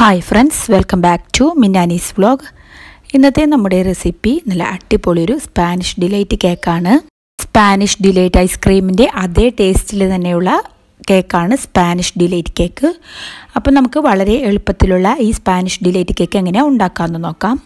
hi friends welcome back to Minnanis vlog ഇന്നത്തെ നമ്മുടെ recipe നല്ല അടിപൊളി ഒരു സ്പാനിഷ് ഡിലൈറ്റ് കേക്കാണ് സ്പാനിഷ് ഡിലൈറ്റ് ഐസ്ക്രീമിൻ്റെ അതേ ടേസ്റ്റിൽ തന്നെയുള്ള കേക്കാണ് സ്പാനിഷ് ഡിലൈറ്റ് കേക്ക് അപ്പോൾ നമുക്ക് വളരെ എളുപ്പത്തിലുള്ള ഈ സ്പാനിഷ് ഡിലൈറ്റ് കേക്ക് എങ്ങനെയാണ് ഉണ്ടാക്കാമെന്ന് നോക്കാം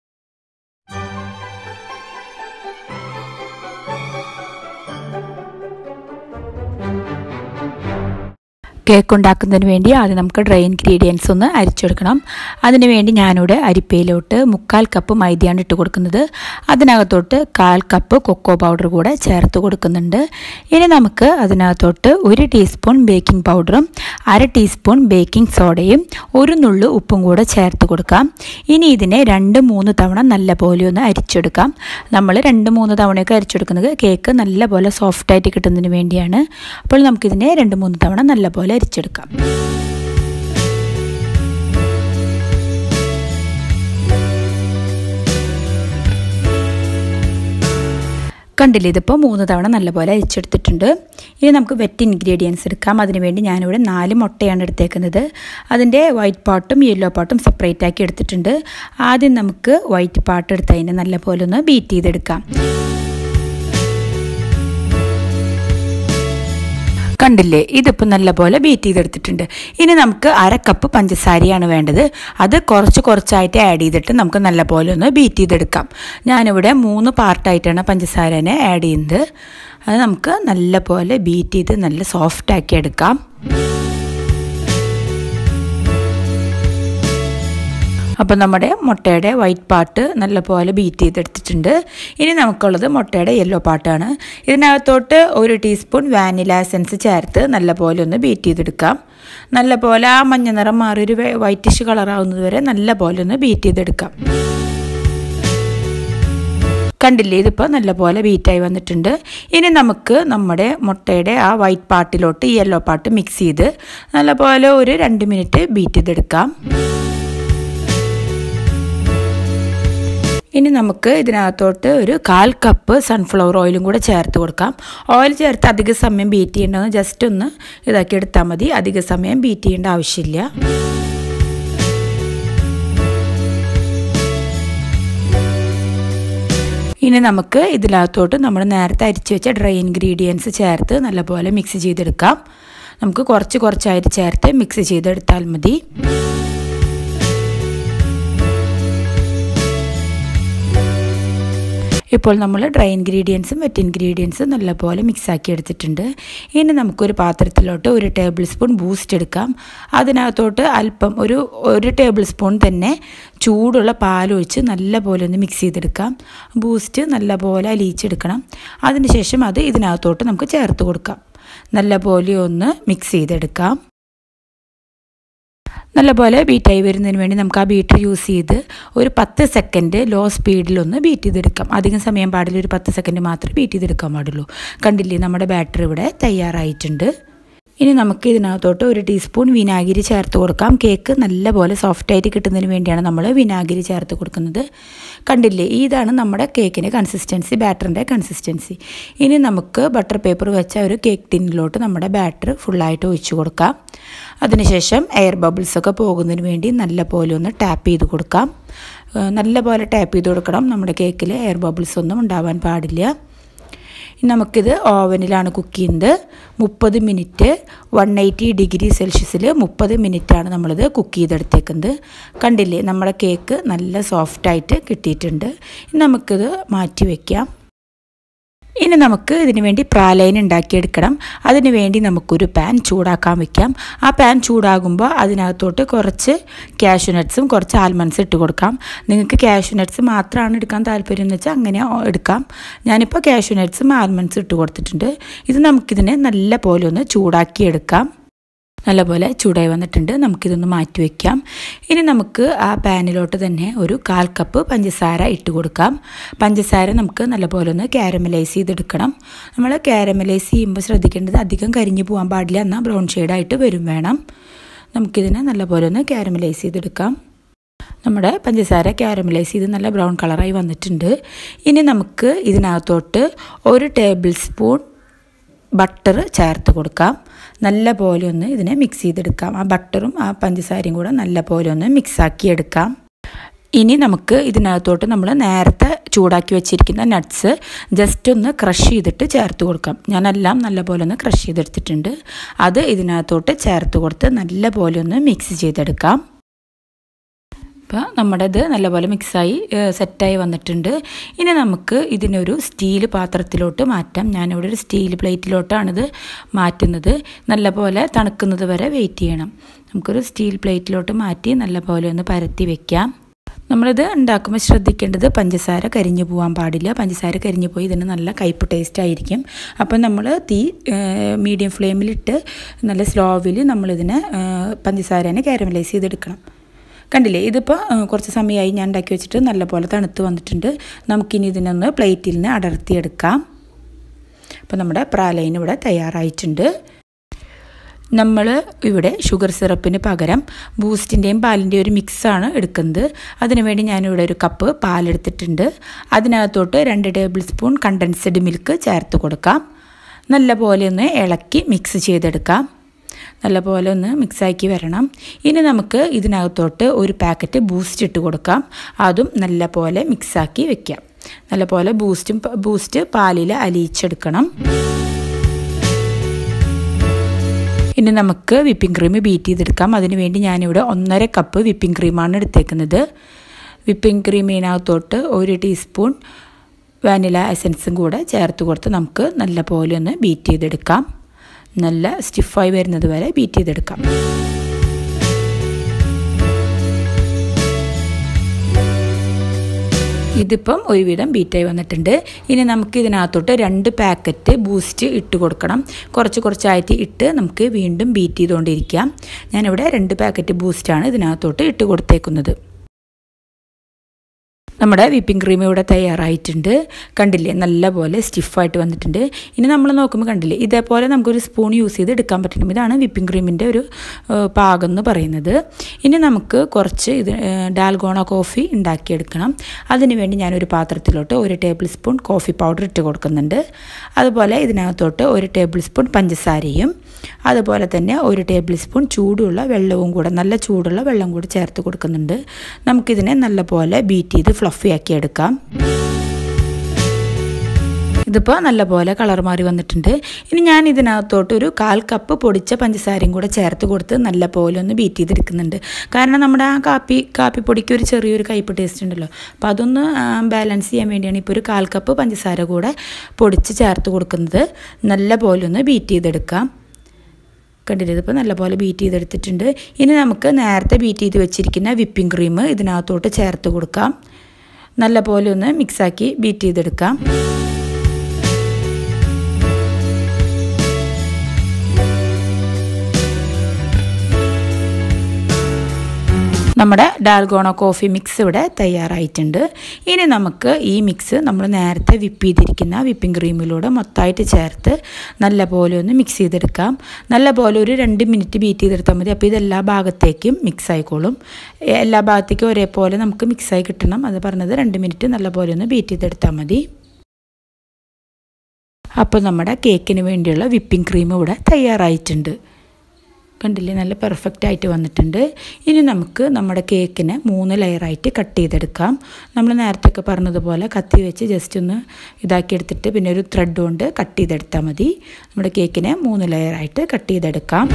കേക്ക് ഉണ്ടാക്കുന്നതിന് വേണ്ടി ആദ്യം നമുക്ക് ഡ്രൈ ഇൻഗ്രീഡിയൻസ് ഒന്ന് അരിച്ചെടുക്കണം അതിന് വേണ്ടി ഞാനിവിടെ അരിപ്പയിലോട്ട് മുക്കാൽ കപ്പ് മൈദയാണ് ഇട്ട് കൊടുക്കുന്നത് അതിനകത്തോട്ട് കാൽ കപ്പ് കൊക്കോ പൗഡർ കൂടെ ചേർത്ത് കൊടുക്കുന്നുണ്ട് ഇനി നമുക്ക് അതിനകത്തോട്ട് ഒരു ടീസ്പൂൺ ബേക്കിംഗ് പൗഡറും അര ടീസ്പൂൺ ബേക്കിംഗ് സോഡയും ഒരു നുള്ളു ഉപ്പും കൂടെ ചേർത്ത് കൊടുക്കാം ഇനി ഇതിനെ രണ്ട് മൂന്ന് തവണ നല്ല പോലെ ഒന്ന് അരിച്ചെടുക്കാം നമ്മൾ രണ്ട് മൂന്ന് തവണയൊക്കെ അരിച്ചെടുക്കുന്നത് കേക്ക് നല്ല പോലെ സോഫ്റ്റായിട്ട് കിട്ടുന്നതിന് വേണ്ടിയാണ് അപ്പോൾ നമുക്കിതിനെ രണ്ട് മൂന്ന് തവണ നല്ല പോലെ അരിച്ചെടുക്കാം കണ്ടില്ലേ ഇതിപ്പോൾ മൂന്ന് തവണ നല്ലപോലെ അരിച്ചെടുത്തിട്ടുണ്ട് ഇനി നമുക്ക് വെറ്റ് ഇൻഗ്രീഡിയൻസ് എടുക്കാം അതിനുവേണ്ടി ഞാനിവിടെ നാല് മുട്ടയാണ് എടുത്തേക്കുന്നത് അതിൻ്റെ വൈറ്റ് പാർട്ടും യെല്ലോ പാർട്ടും സെപ്പറേറ്റ് ആക്കി എടുത്തിട്ടുണ്ട് ആദ്യം നമുക്ക് വൈറ്റ് പാർട്ട് എടുത്ത് അതിനെ നല്ലപോലെ ഒന്ന് ബീറ്റ് ചെയ്തെടുക്കാം കണ്ടില്ലേ ഇതിപ്പോൾ നല്ലപോലെ ബീറ്റ് ചെയ്തെടുത്തിട്ടുണ്ട് ഇനി നമുക്ക് അര കപ്പ് പഞ്ചസാരയാണ് വേണ്ടത് അത് കുറച്ച് കുറച്ചായിട്ട് ആഡ് ചെയ്തിട്ട് നമുക്ക് നല്ലപോലെ ഒന്ന് ബീറ്റ് ചെയ്തെടുക്കാം ഞാനിവിടെ മൂന്ന് പാർട്ടായിട്ടാണ് പഞ്ചസാരനെ ആഡ് ചെയ്യുന്നത് അത് നമുക്ക് നല്ലപോലെ ബീറ്റ് ചെയ്ത് നല്ല സോഫ്റ്റാക്കി എടുക്കാം അപ്പോൾ നമ്മുടെ മുട്ടയുടെ വൈറ്റ് പാർട്ട് നല്ലപോലെ ബീറ്റ് ചെയ്തെടുത്തിട്ടുണ്ട് ഇനി നമുക്കുള്ളത് മുട്ടയുടെ യെല്ലോ പാർട്ടാണ് ഇതിനകത്തോട്ട് ഒരു ടീസ്പൂൺ വാനില എസൻസ് ചേർത്ത് നല്ലപോലെ ഒന്ന് ബീറ്റ് ചെയ്തെടുക്കാം നല്ലപോലെ ആ മഞ്ഞ നിറം മാറി ഒരു വൈറ്റിഷ് കളറാവുന്നത് വരെ നല്ലപോലെ ഒന്ന് ബീറ്റ് ചെയ്തെടുക്കാം കണ്ടില്ലേ ഇതിപ്പോൾ നല്ലപോലെ ബീറ്റായി വന്നിട്ടുണ്ട് ഇനി നമുക്ക് നമ്മുടെ മുട്ടയുടെ ആ വൈറ്റ് പാർട്ടിലോട്ട് യെല്ലോ പാർട്ട് മിക്സ് ചെയ്ത് നല്ലപോലെ ഒരു രണ്ട് മിനിറ്റ് ബീറ്റ് ചെയ്തെടുക്കാം ഇനി നമുക്ക് ഇതിനകത്തോട്ട് ഒരു കാൽ കപ്പ് സൺഫ്ലവർ ഓയിലും കൂടെ ചേർത്ത് കൊടുക്കാം ഓയിൽ ചേർത്ത് അധിക സമയം ബീറ്റ് ചെയ്യേണ്ടതെന്ന് ജസ്റ്റ് ഒന്ന് ഇതാക്കി എടുത്താൽ മതി അധിക സമയം ബീറ്റ് ചെയ്യേണ്ട ആവശ്യമില്ല ഇനി നമുക്ക് ഇതിനകത്തോട്ട് നമ്മൾ നേരത്തെ അരിച്ചു വെച്ച ഡ്രൈ ഇൻഗ്രീഡിയൻസ് ചേർത്ത് നല്ലപോലെ മിക്സ് ചെയ്തെടുക്കാം നമുക്ക് കുറച്ച് കുറച്ചായിട്ട് ചേർത്ത് മിക്സ് ചെയ്തെടുത്താൽ മതി ഇപ്പോൾ നമ്മൾ ഡ്രൈ ഇൻഗ്രീഡിയൻസും വെറ്റ് ഇൻഗ്രീഡിയൻസും നല്ലപോലെ മിക്സാക്കി എടുത്തിട്ടുണ്ട് ഇനി നമുക്കൊരു പാത്രത്തിലോട്ട് ഒരു ടേബിൾ സ്പൂൺ ബൂസ്റ്റ് എടുക്കാം അതിനകത്തോട്ട് അല്പം ഒരു ഒരു ടേബിൾ സ്പൂൺ തന്നെ ചൂടുള്ള പാലൊഴിച്ച് നല്ലപോലെ ഒന്ന് മിക്സ് ചെയ്തെടുക്കാം ബൂസ്റ്റ് നല്ലപോലെ അലിയിച്ചെടുക്കണം അതിനുശേഷം അത് ഇതിനകത്തോട്ട് നമുക്ക് ചേർത്ത് കൊടുക്കാം നല്ലപോലെ ഒന്ന് മിക്സ് ചെയ്തെടുക്കാം നല്ലപോലെ ബീറ്റായി വരുന്നതിന് വേണ്ടി നമുക്ക് ആ ബീറ്റർ യൂസ് ചെയ്ത് ഒരു പത്ത് സെക്കൻഡ് ലോ സ്പീഡിലൊന്ന് ബീറ്റ് ചെയ്തെടുക്കാം അധികം സമയം പാടില്ല ഒരു പത്ത് സെക്കൻഡ് മാത്രമേ ബീറ്റ് ചെയ്തെടുക്കാൻ പാടുള്ളൂ കണ്ടില്ലേ നമ്മുടെ ബാറ്റർ ഇവിടെ തയ്യാറായിട്ടുണ്ട് ഇനി നമുക്ക് ഇതിനകത്തോട്ട് ഒരു ടീസ്പൂൺ വിനാഗിരി ചേർത്ത് കൊടുക്കാം കേക്ക് നല്ലപോലെ സോഫ്റ്റായിട്ട് കിട്ടുന്നതിന് വേണ്ടിയാണ് നമ്മൾ വിനാഗിരി ചേർത്ത് കൊടുക്കുന്നത് കണ്ടില്ലേ ഇതാണ് നമ്മുടെ കേക്കിൻ്റെ കൺസിസ്റ്റൻസി ബാറ്ററിൻ്റെ കൺസിസ്റ്റൻസി ഇനി നമുക്ക് ബട്ടർ പേപ്പർ വെച്ച ഒരു കേക്ക് ടിന്നിലോട്ട് നമ്മുടെ ബാറ്റർ ഫുള്ളായിട്ട് ഒഴിച്ചു കൊടുക്കാം അതിനുശേഷം എയർ ബബിൾസൊക്കെ പോകുന്നതിന് വേണ്ടി നല്ല പോലെ ഒന്ന് ടാപ്പ് ചെയ്ത് കൊടുക്കാം നല്ല പോലെ ടാപ്പ് ചെയ്ത് കൊടുക്കണം നമ്മുടെ കേക്കിൽ എയർ ബബിൾസ് ഒന്നും ഉണ്ടാവാൻ പാടില്ല നമുക്കിത് ഓവനിലാണ് കുക്ക് ചെയ്യുന്നത് മുപ്പത് മിനിറ്റ് വൺ എയ്റ്റി ഡിഗ്രി സെൽഷ്യസിൽ മുപ്പത് മിനിറ്റാണ് നമ്മളിത് കുക്ക് ചെയ്തെടുത്തേക്കുന്നത് കണ്ടില്ലേ നമ്മുടെ കേക്ക് നല്ല സോഫ്റ്റായിട്ട് കിട്ടിയിട്ടുണ്ട് നമുക്കിത് മാറ്റി വയ്ക്കാം ഇനി നമുക്ക് ഇതിന് വേണ്ടി പ്രാലൈൻ ഉണ്ടാക്കിയെടുക്കണം അതിന് വേണ്ടി നമുക്കൊരു പാൻ ചൂടാക്കാൻ വെക്കാം ആ പാൻ ചൂടാകുമ്പോൾ അതിനകത്തോട്ട് കുറച്ച് കാഷ്യൂ നട്ട്സും കുറച്ച് ആൽമണ്ട്സ് ഇട്ട് കൊടുക്കാം നിങ്ങൾക്ക് കാഷ്യൂ നട്ട്സ് മാത്രമാണ് എടുക്കാൻ താല്പര്യം എന്ന് വെച്ചാൽ അങ്ങനെ എടുക്കാം ഞാനിപ്പോൾ കാഷ്യൂ നട്ട്സും ആൽമണ്ട്സും ഇട്ട് കൊടുത്തിട്ടുണ്ട് ഇത് നമുക്കിതിനെ നല്ല പോലെ ഒന്ന് ചൂടാക്കിയെടുക്കാം നല്ലപോലെ ചൂടായി വന്നിട്ടുണ്ട് നമുക്കിതൊന്ന് മാറ്റി വയ്ക്കാം ഇനി നമുക്ക് ആ പാനിലോട്ട് തന്നെ ഒരു കാൽ കപ്പ് പഞ്ചസാര ഇട്ട് കൊടുക്കാം പഞ്ചസാര നമുക്ക് നല്ലപോലെ ഒന്ന് കാരമലൈസ് ചെയ്തെടുക്കണം നമ്മൾ കാരമലൈസ് ചെയ്യുമ്പോൾ ശ്രദ്ധിക്കേണ്ടത് അധികം കരിഞ്ഞു പോകാൻ പാടില്ല എന്നാൽ ബ്രൗൺ ഷെയ്ഡായിട്ട് വരും വേണം നമുക്കിതിനെ നല്ലപോലെ ഒന്ന് കാരമലൈസ് ചെയ്തെടുക്കാം നമ്മുടെ പഞ്ചസാര കാരമലൈസ് ചെയ്ത് നല്ല ബ്രൗൺ കളറായി വന്നിട്ടുണ്ട് ഇനി നമുക്ക് ഇതിനകത്തോട്ട് ഒരു ടേബിൾ സ്പൂൺ ബട്ടർ ചേർത്ത് കൊടുക്കാം നല്ല പോലെ ഒന്ന് ഇതിനെ മിക്സ് ചെയ്തെടുക്കാം ആ ബട്ടറും ആ പഞ്ചസാരയും കൂടെ നല്ല പോലെ ഒന്ന് മിക്സാക്കി എടുക്കാം ഇനി നമുക്ക് ഇതിനകത്തോട്ട് നമ്മൾ നേരത്തെ ചൂടാക്കി വെച്ചിരിക്കുന്ന നട്ട്സ് ജസ്റ്റ് ഒന്ന് ക്രഷ് ചെയ്തിട്ട് ചേർത്ത് കൊടുക്കാം ഞാനെല്ലാം നല്ലപോലെ ഒന്ന് ക്രഷ് ചെയ്തെടുത്തിട്ടുണ്ട് അത് ഇതിനകത്തോട്ട് ചേർത്ത് കൊടുത്ത് നല്ല പോലെ ഒന്ന് മിക്സ് ചെയ്തെടുക്കാം ഇപ്പോൾ നമ്മുടെ ഇത് നല്ലപോലെ മിക്സായി സെറ്റായി വന്നിട്ടുണ്ട് ഇനി നമുക്ക് ഇതിനൊരു സ്റ്റീൽ പാത്രത്തിലോട്ട് മാറ്റാം ഞാനിവിടെ ഒരു സ്റ്റീൽ പ്ലേറ്റിലോട്ടാണിത് മാറ്റുന്നത് നല്ലപോലെ തണുക്കുന്നത് വരെ വെയിറ്റ് ചെയ്യണം നമുക്കൊരു സ്റ്റീൽ പ്ലേറ്റിലോട്ട് മാറ്റി നല്ലപോലെ ഒന്ന് പരത്തി വെക്കാം നമ്മളിത് ഉണ്ടാക്കുമ്പോൾ ശ്രദ്ധിക്കേണ്ടത് പഞ്ചസാര കരിഞ്ഞു പോകാൻ പാടില്ല പഞ്ചസാര കരിഞ്ഞു പോയി ഇതിന് നല്ല കയ്പ്പ് ടേസ്റ്റ് ആയിരിക്കും അപ്പം നമ്മൾ തീ മീഡിയം ഫ്ലെയിമിലിട്ട് നല്ല സ്ലോവിൽ നമ്മളിതിനെ പഞ്ചസാരനെ കാരമലൈസ് ചെയ്തെടുക്കണം കണ്ടില്ലേ ഇതിപ്പോൾ കുറച്ച് സമയമായി ഞാൻ ഉണ്ടാക്കി വെച്ചിട്ട് നല്ലപോലെ തണുത്ത് വന്നിട്ടുണ്ട് നമുക്കിനി ഇതിനൊന്ന് പ്ലേറ്റിൽ നിന്ന് അടർത്തിയെടുക്കാം അപ്പോൾ നമ്മുടെ പ്രാലൈൻ ഇവിടെ തയ്യാറായിട്ടുണ്ട് നമ്മൾ ഇവിടെ ഷുഗർ സിറപ്പിന് പകരം ബൂസ്റ്റിൻ്റെയും പാലിൻ്റെയും ഒരു മിക്സാണ് എടുക്കുന്നത് അതിനുവേണ്ടി ഞാനിവിടെ ഒരു കപ്പ് പാലെടുത്തിട്ടുണ്ട് അതിനകത്തോട്ട് രണ്ട് ടേബിൾ സ്പൂൺ കണ്ടൻസ്ഡ് മിൽക്ക് ചേർത്ത് കൊടുക്കാം നല്ല പോലെ ഒന്ന് ഇളക്കി മിക്സ് ചെയ്തെടുക്കാം നല്ലപോലെ ഒന്ന് മിക്സാക്കി വരണം ഇനി നമുക്ക് ഇതിനകത്തോട്ട് ഒരു പാക്കറ്റ് ബൂസ്റ്റ് ഇട്ട് കൊടുക്കാം അതും നല്ല പോലെ മിക്സാക്കി വെക്കാം നല്ലപോലെ ബൂസ്റ്റും ബൂസ്റ്റ് പാലിൽ അലിയിച്ചെടുക്കണം ഇനി നമുക്ക് വിപ്പിംഗ് ക്രീം ബീറ്റ് ചെയ്തെടുക്കാം അതിന് വേണ്ടി ഞാനിവിടെ ഒന്നര കപ്പ് വിപ്പിംഗ് ക്രീമാണ് എടുത്തേക്കുന്നത് വിപ്പിംഗ് ക്രീമിനകത്തോട്ട് ഒരു ടീസ്പൂൺ വാനില എസൻസും കൂടെ ചേർത്ത് കൊടുത്ത് നമുക്ക് നല്ല പോലെ ഒന്ന് ബീറ്റ് ചെയ്തെടുക്കാം നല്ല സ്റ്റിഫായി വരുന്നത് വരെ ബീറ്റ് ചെയ്തെടുക്കാം ഇതിപ്പം ഒരുവിധം ബീറ്റായി വന്നിട്ടുണ്ട് ഇനി നമുക്ക് ഇതിനകത്തോട്ട് രണ്ട് പാക്കറ്റ് ബൂസ്റ്റ് ഇട്ട് കൊടുക്കണം കുറച്ച് കുറച്ചായിട്ട് ഇട്ട് നമുക്ക് വീണ്ടും ബീറ്റ് ചെയ്തുകൊണ്ടിരിക്കാം ഞാനിവിടെ രണ്ട് പാക്കറ്റ് ബൂസ്റ്റാണ് ഇതിനകത്തോട്ട് ഇട്ട് കൊടുത്തേക്കുന്നത് നമ്മുടെ വിപ്പിംഗ് ക്രീം ഇവിടെ തയ്യാറായിട്ടുണ്ട് കണ്ടില്ലേ നല്ലപോലെ സ്റ്റിഫായിട്ട് വന്നിട്ടുണ്ട് ഇനി നമ്മൾ നോക്കുമ്പോൾ കണ്ടില്ലേ ഇതേപോലെ നമുക്കൊരു സ്പൂൺ യൂസ് ചെയ്ത് എടുക്കാൻ പറ്റണം ഇതാണ് വിപ്പിംഗ് ക്രീമിൻ്റെ ഒരു പാകം എന്ന് പറയുന്നത് ഇനി നമുക്ക് കുറച്ച് ഇത് ഡാൽഗോണ കോഫി ഉണ്ടാക്കിയെടുക്കണം അതിനുവേണ്ടി ഞാനൊരു പാത്രത്തിലോട്ട് ഒരു ടേബിൾ സ്പൂൺ കോഫി പൗഡർ ഇട്ട് കൊടുക്കുന്നുണ്ട് അതുപോലെ ഇതിനകത്തോട്ട് ഒരു ടേബിൾ സ്പൂൺ പഞ്ചസാരയും അതുപോലെ തന്നെ ഒരു ടേബിൾ സ്പൂൺ ചൂടുള്ള വെള്ളവും കൂടെ നല്ല ചൂടുള്ള വെള്ളം കൂടി ചേർത്ത് കൊടുക്കുന്നുണ്ട് നമുക്കിതിനെ നല്ലപോലെ ബീറ്റ് ചെയ്ത് ഫ്ലഫി ആക്കി എടുക്കാം ഇതിപ്പോൾ നല്ലപോലെ കളർ മാറി വന്നിട്ടുണ്ട് ഇനി ഞാൻ ഇതിനകത്തോട്ട് ഒരു കാൽ കപ്പ് പൊടിച്ച പഞ്ചസാരയും കൂടെ ചേർത്ത് കൊടുത്ത് നല്ലപോലെ ഒന്ന് ബീറ്റ് ചെയ്തെടുക്കുന്നുണ്ട് കാരണം നമ്മുടെ ആ കാപ്പി കാപ്പിപ്പൊടിക്ക് ഒരു ചെറിയൊരു കയ്പ് ടേസ്റ്റ് ഉണ്ടല്ലോ അപ്പോൾ അതൊന്ന് ബാലൻസ് ചെയ്യാൻ വേണ്ടിയാണ് ഇപ്പോൾ ഒരു കാൽ കപ്പ് പഞ്ചസാര കൂടെ പൊടിച്ച് ചേർത്ത് കൊടുക്കുന്നത് നല്ലപോലെ ഒന്ന് ബീറ്റ് ചെയ്തെടുക്കാം കണ്ടില്ലേ ഇതിപ്പോൾ നല്ലപോലെ ബീറ്റ് ചെയ്തെടുത്തിട്ടുണ്ട് ഇനി നമുക്ക് നേരത്തെ ബീറ്റ് ചെയ്ത് വെച്ചിരിക്കുന്ന വിപ്പിംഗ് ക്രീം ഇതിനകത്തോട്ട് ചേർത്ത് കൊടുക്കാം നല്ലപോലെ ഒന്ന് മിക്സാക്കി ബീറ്റ് ചെയ്തെടുക്കാം നമ്മുടെ ഡാൽഗോണ കോഫി മിക്സ് ഇവിടെ തയ്യാറായിട്ടുണ്ട് ഇനി നമുക്ക് ഈ മിക്സ് നമ്മൾ നേരത്തെ വിപ്പ് ചെയ്തിരിക്കുന്ന വിപ്പിംഗ് ക്രീമിലൂടെ മൊത്തമായിട്ട് ചേർത്ത് നല്ലപോലെ ഒന്ന് മിക്സ് ചെയ്തെടുക്കാം നല്ലപോലെ ഒരു രണ്ട് മിനിറ്റ് ബീറ്റ് ചെയ്തെടുത്താൽ മതി അപ്പോൾ ഇതെല്ലാ ഭാഗത്തേക്കും മിക്സ് ആയിക്കോളും എല്ലാ ഭാഗത്തേക്കും ഒരേപോലെ നമുക്ക് മിക്സായി കിട്ടണം അത് പറഞ്ഞത് രണ്ട് മിനിറ്റ് നല്ലപോലെ ഒന്ന് ബീറ്റ് ചെയ്തെടുത്താൽ മതി അപ്പോൾ നമ്മുടെ കേക്കിന് വേണ്ടിയുള്ള വിപ്പിംഗ് ക്രീം ഇവിടെ തയ്യാറായിട്ടുണ്ട് കണ്ടില്ലേ നല്ല പെർഫെക്റ്റ് ആയിട്ട് വന്നിട്ടുണ്ട് ഇനി നമുക്ക് നമ്മുടെ കേക്കിനെ മൂന്ന് ലെയറായിട്ട് കട്ട് ചെയ്തെടുക്കാം നമ്മൾ നേരത്തെ ഒക്കെ പറഞ്ഞതുപോലെ കത്തി വെച്ച് ജസ്റ്റ് ഒന്ന് ഇതാക്കി എടുത്തിട്ട് പിന്നെ ഒരു ത്രെഡ് കൊണ്ട് കട്ട് ചെയ്തെടുത്താൽ മതി നമ്മുടെ കേക്കിനെ മൂന്ന് ലെയറായിട്ട് കട്ട് ചെയ്തെടുക്കാം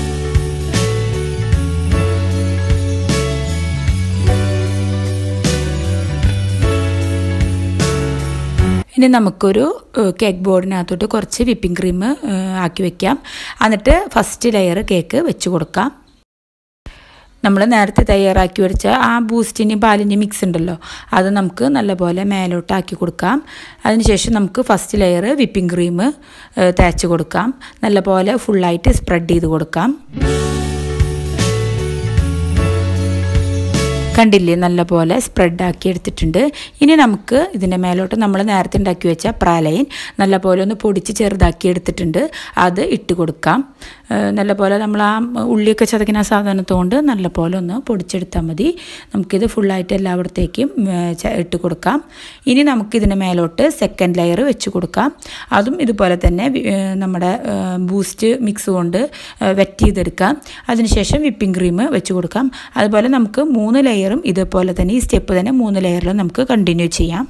ഇനി നമുക്കൊരു കേക്ക് ബോർഡിനകത്തോട്ട് കുറച്ച് വിപ്പിംഗ് ക്രീം ആക്കി വെക്കാം എന്നിട്ട് ഫസ്റ്റ് ലെയർ കേക്ക് വെച്ച് കൊടുക്കാം നമ്മൾ നേരത്തെ തയ്യാറാക്കി വെച്ച ആ ബൂസ്റ്റിൻ്റെയും പാലിൻ്റെയും മിക്സ് ഉണ്ടല്ലോ അത് നമുക്ക് നല്ലപോലെ മേലോട്ടാക്കി കൊടുക്കാം അതിനുശേഷം നമുക്ക് ഫസ്റ്റ് ലെയർ വിപ്പിംഗ് ക്രീം തേച്ച് കൊടുക്കാം നല്ലപോലെ ഫുള്ളായിട്ട് സ്പ്രെഡ് ചെയ്ത് കൊടുക്കാം കണ്ടില്ലേ നല്ല പോലെ സ്പ്രെഡാക്കി എടുത്തിട്ടുണ്ട് ഇനി നമുക്ക് ഇതിൻ്റെ മേലോട്ട് നമ്മൾ നേരത്തെ ഉണ്ടാക്കി വെച്ച പ്രാലയൻ നല്ല പോലെ ഒന്ന് പൊടിച്ച് ചെറുതാക്കി എടുത്തിട്ടുണ്ട് അത് ഇട്ട് കൊടുക്കാം നല്ല പോലെ നമ്മൾ ആ ഉള്ളിയൊക്കെ ചതക്കുന്ന സാധനത്തുകൊണ്ട് നല്ല പോലെ ഒന്ന് പൊടിച്ചെടുത്താൽ മതി നമുക്കിത് ഫുള്ളായിട്ട് എല്ലായിടത്തേക്കും ഇട്ട് കൊടുക്കാം ഇനി നമുക്കിതിൻ്റെ മേലോട്ട് സെക്കൻഡ് ലെയർ വെച്ച് കൊടുക്കാം അതും ഇതുപോലെ തന്നെ നമ്മുടെ ബൂസ്റ്റ് മിക്സ് കൊണ്ട് വെറ്റ് ചെയ്തെടുക്കാം അതിനുശേഷം വിപ്പിംഗ് ക്രീം വെച്ച് കൊടുക്കാം അതുപോലെ നമുക്ക് മൂന്ന് ലെയറും ഇതുപോലെ തന്നെ ഈ സ്റ്റെപ്പ് തന്നെ മൂന്ന് ലെയറിലും നമുക്ക് കണ്ടിന്യൂ ചെയ്യാം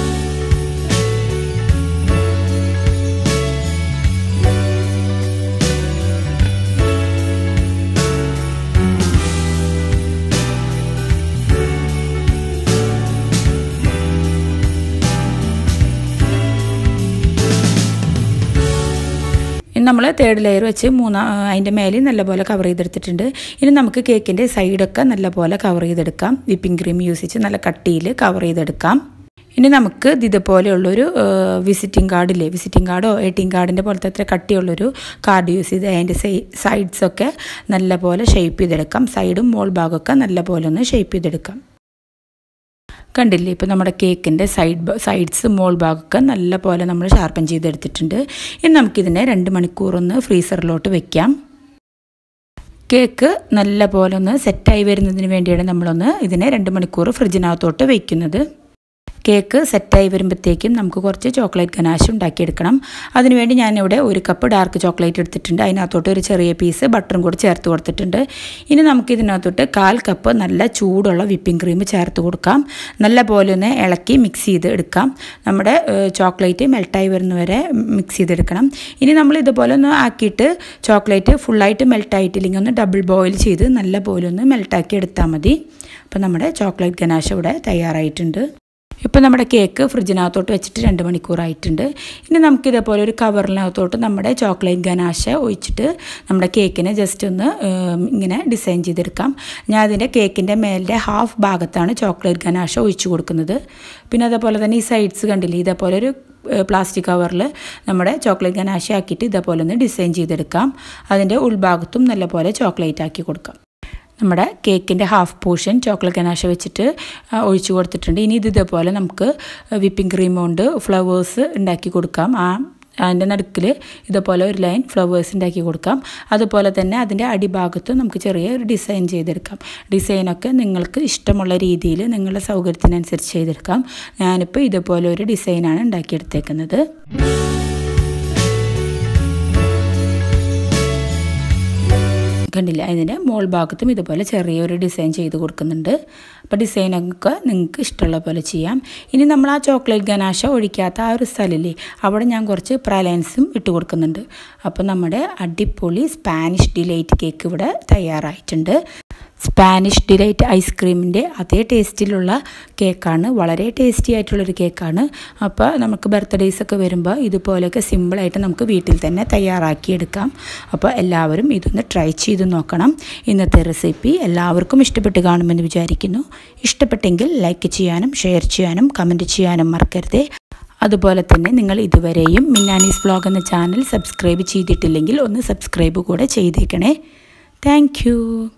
നമ്മൾ തേർഡ് ലെയർ വെച്ച് മൂന്നാം അതിൻ്റെ മേലെ നല്ലപോലെ കവർ ചെയ്തെടുത്തിട്ടുണ്ട് ഇനി നമുക്ക് കേക്കിൻ്റെ സൈഡൊക്കെ നല്ലപോലെ കവർ ചെയ്തെടുക്കാം വിപ്പിംഗ് ക്രീം യൂസ് ചെയ്ത് നല്ല കട്ടിയിൽ കവർ ചെയ്തെടുക്കാം ഇനി നമുക്ക് ഇതുപോലെയുള്ളൊരു വിസിറ്റിംഗ് കാർഡില്ലേ വിസിറ്റിംഗ് കാർഡോ എ ടി എം കാർഡിൻ്റെ പോലത്തെ അത്ര കട്ടിയുള്ളൊരു കാർഡ് യൂസ് ചെയ്ത് അതിൻ്റെ സൈഡ്സൊക്കെ നല്ലപോലെ ഷേപ്പ് ചെയ്തെടുക്കാം സൈഡും മോൾ ഭാഗമൊക്കെ നല്ലപോലെ ഒന്ന് ഷേപ്പ് ചെയ്തെടുക്കാം കണ്ടില്ലേ ഇപ്പോൾ നമ്മുടെ കേക്കിൻ്റെ സൈഡ് സൈഡ്സ് മോൾ ഭാഗമൊക്കെ നല്ല പോലെ നമ്മൾ ഷാർപ്പൻ ചെയ്തെടുത്തിട്ടുണ്ട് ഇനി നമുക്കിതിനെ രണ്ട് മണിക്കൂറൊന്ന് ഫ്രീസറിലോട്ട് വെക്കാം കേക്ക് നല്ല പോലെ ഒന്ന് സെറ്റായി വരുന്നതിന് വേണ്ടിയാണ് നമ്മളൊന്ന് ഇതിനെ രണ്ട് മണിക്കൂർ ഫ്രിഡ്ജിനകത്തോട്ട് വയ്ക്കുന്നത് കേക്ക് സെറ്റായി വരുമ്പോഴത്തേക്കും നമുക്ക് കുറച്ച് ചോക്ലേറ്റ് ഗനാശ് ഉണ്ടാക്കിയെടുക്കണം അതിനുവേണ്ടി ഞാനിവിടെ ഒരു കപ്പ് ഡാർക്ക് ചോക്ലേറ്റ് എടുത്തിട്ടുണ്ട് അതിനകത്തോട്ട് ഒരു ചെറിയ പീസ് ബട്ടറും കൂടി ചേർത്ത് കൊടുത്തിട്ടുണ്ട് ഇനി നമുക്ക് ഇതിനകത്തോട്ട് കാൽ കപ്പ് നല്ല ചൂടുള്ള വിപ്പിംഗ് ക്രീം ചേർത്ത് കൊടുക്കാം നല്ല പോലെ ഒന്ന് ഇളക്കി മിക്സ് ചെയ്ത് എടുക്കാം നമ്മുടെ ചോക്ലേറ്റ് മെൽട്ടായി വരുന്നവരെ മിക്സ് ചെയ്തെടുക്കണം ഇനി നമ്മൾ ഇതുപോലെ ഒന്ന് ആക്കിയിട്ട് ചോക്ലേറ്റ് ഫുള്ളായിട്ട് മെൽട്ടായിട്ടില്ലെങ്കിൽ ഒന്ന് ഡബിൾ ബോയിൽ ചെയ്ത് നല്ല പോലെ ഒന്ന് മെൽട്ടാക്കി എടുത്താൽ മതി അപ്പോൾ നമ്മുടെ ചോക്ലേറ്റ് ഗനാശ ഇവിടെ തയ്യാറായിട്ടുണ്ട് ഇപ്പോൾ നമ്മുടെ കേക്ക് ഫ്രിഡ്ജിനകത്തോട്ട് വെച്ചിട്ട് രണ്ട് മണിക്കൂറായിട്ടുണ്ട് ഇനി നമുക്ക് ഇതേപോലെ ഒരു കവറിനകത്തോട്ട് നമ്മുടെ ചോക്ലേറ്റ് ഗനാശ ഒഴിച്ചിട്ട് നമ്മുടെ കേക്കിനെ ജസ്റ്റ് ഒന്ന് ഇങ്ങനെ ഡിസൈൻ ചെയ്തെടുക്കാം ഞാൻ അതിൻ്റെ കേക്കിൻ്റെ മേലിൻ്റെ ഹാഫ് ഭാഗത്താണ് ചോക്ലേറ്റ് ഗനാശ ഒഴിച്ചു കൊടുക്കുന്നത് പിന്നെ അതേപോലെ തന്നെ ഈ സൈഡ്സ് കണ്ടില്ലേ ഇതേപോലെ ഒരു പ്ലാസ്റ്റിക് കവറിൽ നമ്മുടെ ചോക്ലേറ്റ് ഗനാശ ആക്കിയിട്ട് ഇതേപോലെ ഒന്ന് ഡിസൈൻ ചെയ്തെടുക്കാം അതിൻ്റെ ഉൾഭാഗത്തും നല്ലപോലെ ചോക്ലേറ്റ് ആക്കി കൊടുക്കാം നമ്മുടെ കേക്കിൻ്റെ ഹാഫ് പോർഷൻ ചോക്ലേറ്റ് ഗനാശ വെച്ചിട്ട് ഒഴിച്ചു കൊടുത്തിട്ടുണ്ട് ഇനി ഇത് ഇതേപോലെ നമുക്ക് വിപ്പിംഗ് ക്രീം കൊണ്ട് ഫ്ലവേഴ്സ് ഉണ്ടാക്കി കൊടുക്കാം ആ അതിൻ്റെ നടുക്കിൽ ഇതുപോലെ ഒരു ലൈൻ ഫ്ലവേഴ്സ് ഉണ്ടാക്കി കൊടുക്കാം അതുപോലെ തന്നെ അതിൻ്റെ അടിഭാഗത്ത് നമുക്ക് ചെറിയ ഒരു ഡിസൈൻ ചെയ്തെടുക്കാം ഡിസൈനൊക്കെ നിങ്ങൾക്ക് ഇഷ്ടമുള്ള രീതിയിൽ നിങ്ങളുടെ സൗകര്യത്തിനനുസരിച്ച് ചെയ്തെടുക്കാം ഞാനിപ്പോൾ ഇതുപോലെ ഒരു ഡിസൈനാണ് ഉണ്ടാക്കിയെടുത്തേക്കുന്നത് കണ്ടില്ല അതിൻ്റെ മോൾ ഭാഗത്തും ഇതുപോലെ ചെറിയൊരു ഡിസൈൻ ചെയ്ത് കൊടുക്കുന്നുണ്ട് അപ്പോൾ ഡിസൈനൊക്കെ നിങ്ങൾക്ക് ഇഷ്ടമുള്ള പോലെ ചെയ്യാം ഇനി നമ്മൾ ആ ചോക്ലേറ്റ് ഗനാശ ഒഴിക്കാത്ത ആ ഒരു സ്ഥലമില്ലേ അവിടെ ഞാൻ കുറച്ച് പ്രലയൻസും ഇട്ട് കൊടുക്കുന്നുണ്ട് അപ്പോൾ നമ്മുടെ അടിപൊളി സ്പാനിഷ് ഡിലൈറ്റ് കേക്ക് ഇവിടെ തയ്യാറായിട്ടുണ്ട് സ്പാനിഷ് ഡിലൈറ്റ് ഐസ്ക്രീമിൻ്റെ അതേ ടേസ്റ്റിലുള്ള കേക്കാണ് വളരെ ടേസ്റ്റി ആയിട്ടുള്ളൊരു കേക്കാണ് അപ്പോൾ നമുക്ക് ബർത്ത്ഡേയ്സ് ഒക്കെ വരുമ്പോൾ ഇതുപോലെയൊക്കെ സിമ്പിളായിട്ട് നമുക്ക് വീട്ടിൽ തന്നെ തയ്യാറാക്കിയെടുക്കാം അപ്പോൾ എല്ലാവരും ഇതൊന്ന് ട്രൈ ചെയ്ത് നോക്കണം ഇന്നത്തെ റെസിപ്പി എല്ലാവർക്കും ഇഷ്ടപ്പെട്ട് കാണുമെന്ന് വിചാരിക്കുന്നു ഇഷ്ടപ്പെട്ടെങ്കിൽ ലൈക്ക് ചെയ്യാനും ഷെയർ ചെയ്യാനും കമൻറ്റ് ചെയ്യാനും മറക്കരുതേ അതുപോലെ തന്നെ നിങ്ങൾ ഇതുവരെയും മിന്നാനീസ് വ്ലോഗ് എന്ന ചാനൽ സബ്സ്ക്രൈബ് ചെയ്തിട്ടില്ലെങ്കിൽ ഒന്ന് സബ്സ്ക്രൈബ് കൂടെ ചെയ്തേക്കണേ താങ്ക്